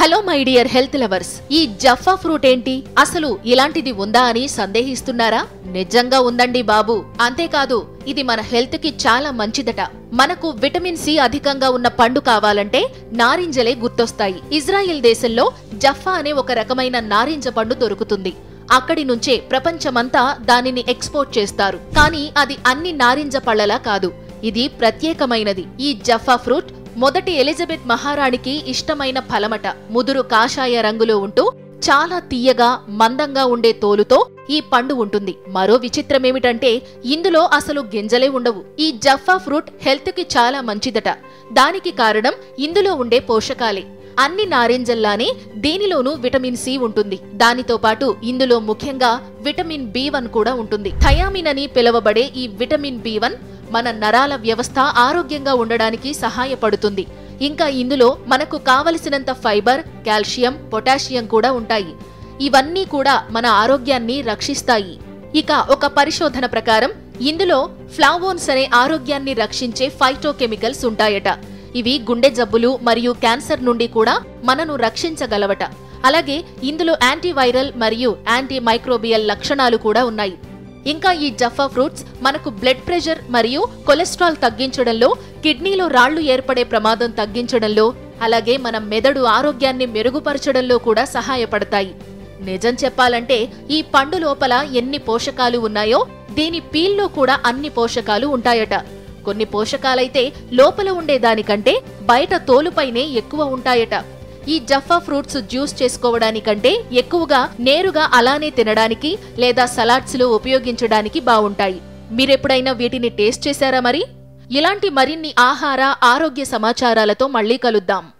hello my dear health lovers ఈ Jaffa fruit ఏంటి అసలు ఇలాంటిది ఉందా అని సందేహిస్తున్నారా నిజంగా ఉందండి బాబు అంతేకాదు ఇది మన హెల్త్ కి చాలా మంచిదట మనకు విటమిన్ సి అధికంగా ఉన్న పండు కావాలంటే నారింజలే గుర్తొస్తాయి ఇజ్రాయెల్ దేశంలో జఫా అనే ఒక రకమైన నారింజ పండు దొరుకుతుంది అక్కడి నుంచే ప్రపంచమంతా దానిని ఎక్స్పోర్ట్ చేస్తారు కానీ అది అన్ని నారింజ పళ్ళలా కాదు ఇది ప్రత్యేకమైనది ఈ జఫా ఫ్రూట్ మొదటి ఎలిజబెత్ మహారాణికి ఇష్టమైన ఫలమట ముదురు కాషాయ రంగులో ఉంటూ చాలా తీయగా మందంగా ఉండే తోలుతో ఈ పండు ఉంటుంది మరో విచిత్రమేమిటంటే ఇందులో అసలు గింజలే ఉండవు ఈ జఫా ఫ్రూట్ హెల్త్ కి చాలా మంచిదట దానికి కారణం ఇందులో ఉండే పోషకాలే అన్ని నారింజల్లానే దీనిలోనూ విటమిన్ సి ఉంటుంది దానితో పాటు ఇందులో ముఖ్యంగా విటమిన్ బి వన్ కూడా ఉంటుంది థయామిన్ అని పిలువబడే ఈ విటమిన్ బి వన్ మన నరాల వ్యవస్థ ఆరోగ్యంగా ఉండడానికి సహాయపడుతుంది ఇంకా ఇందులో మనకు కావలసినంత ఫైబర్ కాల్షియం పొటాషియం కూడా ఉంటాయి ఇవన్నీ కూడా మన ఆరోగ్యాన్ని రక్షిస్తాయి ఇక ఒక పరిశోధన ప్రకారం ఇందులో ఫ్లావోన్స్ అనే ఆరోగ్యాన్ని రక్షించే ఫైటోకెమికల్స్ ఉంటాయట ఇవి గుండె జబ్బులు మరియు క్యాన్సర్ నుండి కూడా మనను రక్షించగలవట అలాగే ఇందులో యాంటీవైరల్ మరియు యాంటీ మైక్రోబియల్ లక్షణాలు కూడా ఉన్నాయి ఇంకా ఈ జఫా ఫ్రూట్స్ మనకు బ్లడ్ ప్రెషర్ మరియు కొలెస్ట్రాల్ తగ్గించడంలో కిడ్నీలో రాళ్లు ఏర్పడే ప్రమాదం తగ్గించడంలో అలాగే మన మెదడు ఆరోగ్యాన్ని మెరుగుపరచడంలో కూడా సహాయపడతాయి నిజం చెప్పాలంటే ఈ పండు లోపల ఎన్ని పోషకాలు ఉన్నాయో దీని పీల్లో కూడా అన్ని పోషకాలు ఉంటాయట కొన్ని పోషకాలైతే లోపల ఉండే దానికంటే బయట తోలుపైనే ఎక్కువ ఉంటాయట ఈ జఫా ఫ్రూట్స్ జ్యూస్ చేసుకోవడానికంటే ఎక్కువగా నేరుగా అలానే తినడానికి లేదా సలాడ్స్ లో ఉపయోగించడానికి బావుంటాయి మీరెప్పుడైనా వీటిని టేస్ట్ చేశారా మరి ఇలాంటి మరిన్ని ఆహార ఆరోగ్య సమాచారాలతో మళ్ళీ కలుద్దాం